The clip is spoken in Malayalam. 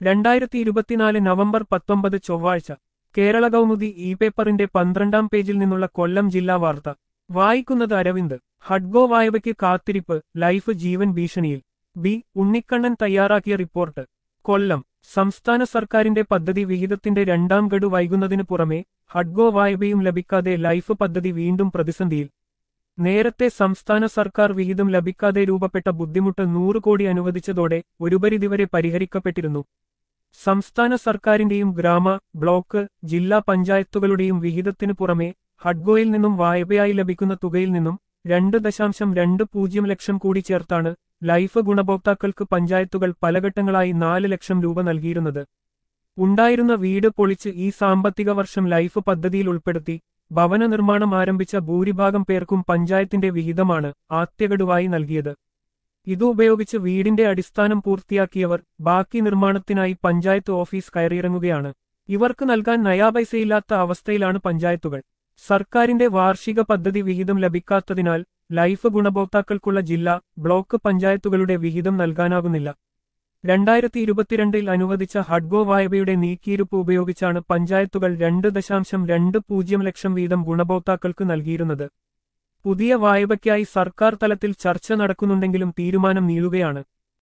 രണ്ടായിരത്തി ഇരുപത്തിനാല് നവംബർ പത്തൊമ്പത് ചൊവ്വാഴ്ച കേരള കൗമുദി ഇ പേപ്പറിന്റെ പന്ത്രണ്ടാം പേജിൽ നിന്നുള്ള കൊല്ലം ജില്ലാ വാർത്ത വായിക്കുന്നത് അരവിന്ദ് ഹഡ്ഗോ വായ്പയ്ക്ക് കാത്തിരിപ്പ് ലൈഫ് ജീവൻ ഭീഷണിയിൽ ബി ഉണ്ണിക്കണ്ണൻ തയ്യാറാക്കിയ റിപ്പോർട്ട് കൊല്ലം സംസ്ഥാന സർക്കാരിന്റെ പദ്ധതി വിഹിതത്തിന്റെ രണ്ടാം ഗഡു വൈകുന്നതിനു പുറമെ ഹഡ്ഗോ വായ്പയും ലഭിക്കാതെ ലൈഫ് പദ്ധതി വീണ്ടും പ്രതിസന്ധിയിൽ നേരത്തെ സംസ്ഥാന സർക്കാർ വിഹിതം ലഭിക്കാതെ രൂപപ്പെട്ട ബുദ്ധിമുട്ട് നൂറ് കോടി അനുവദിച്ചതോടെ ഒരു പരിധിവരെ പരിഹരിക്കപ്പെട്ടിരുന്നു സംസ്ഥാന സർക്കാരിന്റെയും ഗ്രാമ ബ്ലോക്ക് ജില്ലാ പഞ്ചായത്തുകളുടെയും വിഹിതത്തിനു പുറമെ ഹഡ്ഗോയിൽ നിന്നും വായ്പയായി ലഭിക്കുന്ന തുകയിൽ നിന്നും രണ്ട് ദശാംശം രണ്ട് പൂജ്യം ലക്ഷം കൂടി ചേർത്താണ് ലൈഫ് ഗുണഭോക്താക്കൾക്ക് പഞ്ചായത്തുകൾ പലഘട്ടങ്ങളായി നാല് ലക്ഷം രൂപ നൽകിയിരുന്നത് ഉണ്ടായിരുന്ന വീട് പൊളിച്ച് ഈ സാമ്പത്തിക വർഷം ലൈഫ് പദ്ധതിയിൽ ഉൾപ്പെടുത്തി ഭവന നിർമ്മാണം ആരംഭിച്ച ഭൂരിഭാഗം പേർക്കും പഞ്ചായത്തിന്റെ വിഹിതമാണ് ആദ്യഗഡുവായി നൽകിയത് ഇത് ഉപയോഗിച്ച് വീടിന്റെ അടിസ്ഥാനം പൂർത്തിയാക്കിയവർ ബാക്കി നിർമ്മാണത്തിനായി പഞ്ചായത്ത് ഓഫീസ് കയറിയിറങ്ങുകയാണ് ഇവർക്ക് നൽകാൻ നയാപൈസയില്ലാത്ത അവസ്ഥയിലാണ് പഞ്ചായത്തുകൾ സർക്കാരിന്റെ വാർഷിക പദ്ധതി വിഹിതം ലഭിക്കാത്തതിനാൽ ലൈഫ് ഗുണഭോക്താക്കൾക്കുള്ള ജില്ലാ ബ്ലോക്ക് പഞ്ചായത്തുകളുടെ വിഹിതം നൽകാനാകുന്നില്ല രണ്ടായിരത്തി ഇരുപത്തിരണ്ടിൽ അനുവദിച്ച ഹഡ്ഗോ വായ്പയുടെ നീക്കിയിരുപ്പ് ഉപയോഗിച്ചാണ് പഞ്ചായത്തുകൾ രണ്ട് ദശാംശം രണ്ട് പൂജ്യം ലക്ഷം വീതം ഗുണഭോക്താക്കൾക്ക് നൽകിയിരുന്നത് പുതിയ വായ്പയ്ക്കായി സർക്കാർ തലത്തിൽ ചർച്ച നടക്കുന്നുണ്ടെങ്കിലും തീരുമാനം നീളുകയാണ്